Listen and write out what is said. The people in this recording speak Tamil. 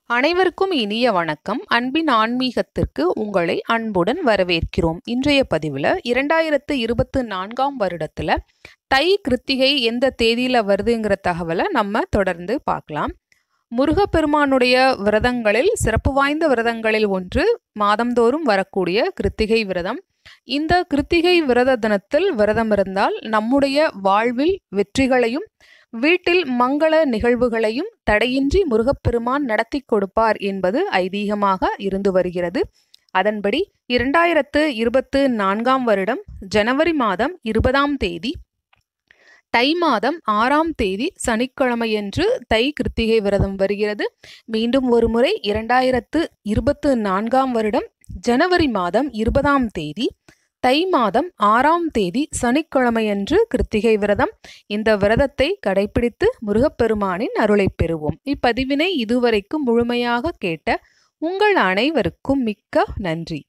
அனைவருக்கும் இனிய வணக்கம் அன்பின் ஆன்மீகத்திற்கு உங்களை அன்புடன் வரவேற்கிறோம் இன்றைய பதிவில் இரண்டாயிரத்து இருபத்து நான்காம் வருடத்தில் தை கிருத்திகை எந்த தேதியில் வருதுங்கிற தகவலை நம்ம தொடர்ந்து பார்க்கலாம் முருகப்பெருமானுடைய விரதங்களில் சிறப்பு வாய்ந்த விரதங்களில் ஒன்று மாதந்தோறும் வரக்கூடிய கிருத்திகை விரதம் இந்த கிருத்திகை விரத தினத்தில் விரதம் இருந்தால் நம்முடைய வாழ்வில் வெற்றிகளையும் வீட்டில் மங்கள நிகழ்வுகளையும் தடையின்றி முருகப்பெருமான் நடத்தி கொடுப்பார் என்பது ஐதீகமாக இருந்து வருகிறது அதன்படி இரண்டாயிரத்து இருபத்து நான்காம் வருடம் ஜனவரி மாதம் இருபதாம் தேதி தை மாதம் ஆறாம் தேதி சனிக்கிழமையன்று தை கிருத்திகை விரதம் வருகிறது மீண்டும் ஒரு முறை இரண்டாயிரத்து இருபத்து நான்காம் வருடம் ஜனவரி மாதம் இருபதாம் தேதி தை மாதம் ஆறாம் தேதி சனிக்கிழமையன்று கிருத்திகை விரதம் இந்த விரதத்தை கடைபிடித்து முருகப்பெருமானின் அருளை பெறுவோம் இப்பதிவினை இதுவரைக்கும் முழுமையாக கேட்ட உங்கள் அனைவருக்கும் மிக்க நன்றி